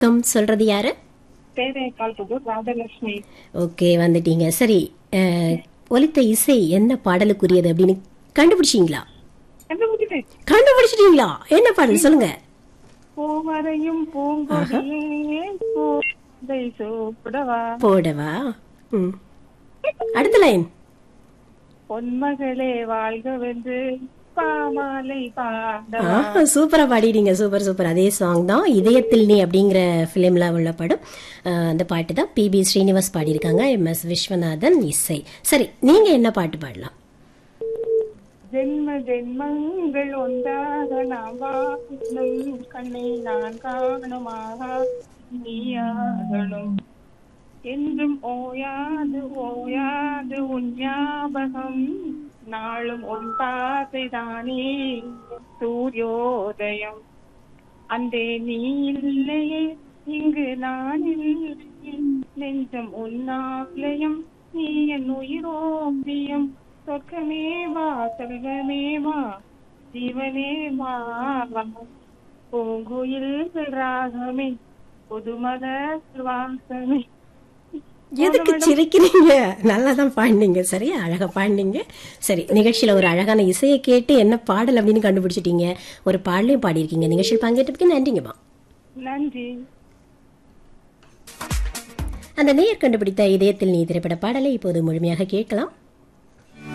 தம் சொல்றது யாரு தேவைக்கால் புதூர் ராஜலட்சுமி ஓகே வந்துட்டீங்க சரி அஹ், ஒலித்த இசை என்ன பாடலுக்குரியது அப்படின்னு கண்டுபிடிச்சீங்களா கண்டுபிடிச்சிட்டேன் கண்டுபிடிச்சிட்டீங்களா என்ன பாடல் சொல்லுங்க பூவரையும் பூங்கொடியே பூதை சூப்படவா போடவா ம். அடுத்த லைன் பொன்மகளே வாழ்க வென்று பாமாலை பாடவா ஆ சூப்பரா பாடிட்டீங்க சூப்பர் சூப்பர் அதே சாங் தான் இதயத்தில் நீ அப்படிங்கிற ஃபிலிம்ல உள்ள படம் அஹ், அந்த பாட்டு தான் பி பி ஸ்ரீனிவாஸ் பாடியிருக்காங்க எம் எஸ் விஸ்வநாதன் இசை சரி நீங்க என்ன பாட்டு பாடலாம் ஜென்ம ஜென்மங்கள் ஒன்றாக நாம் வாழும் கண்ணை நான் காணுமாக நீயாகணும் என்றும் ஓயாது ஓயாது உன் ஞாபகம் நாளும் உன் பார்வைதானே சூரியோதயம் அன்றே நீ இல்லையே இங்கு நான் இல்லையே நெஞ்சம் உன்னாலயம் நீ என் உயிரோம்பியம் சொர்க்கமே வா செல்வமே வா ஜீவனே வா வா. பூங்குயில் ராகமே புதுமத வாசமே எதுக்கு சிரிக்கிறீங்க நல்லா தான் பாடினீங்க சரியா அழகா பாடினீங்க சரி நிகழ்ச்சியில ஒரு அழகான இசையை கேட்டு என்ன பாடல் அப்படின்னு கண்டுபிடிச்சிட்டீங்க ஒரு பாடலையும் பாடியிருக்கீங்க நிகழ்ச்சியில் பங்கேற்றதுக்கு நன்றிங்கம்மா நன்றி அந்த நேயர் கண்டுபிடித்த இதயத்தில் நீ திரைப்பட பாடலை இப்போது முழுமையாக கேட்கலாம்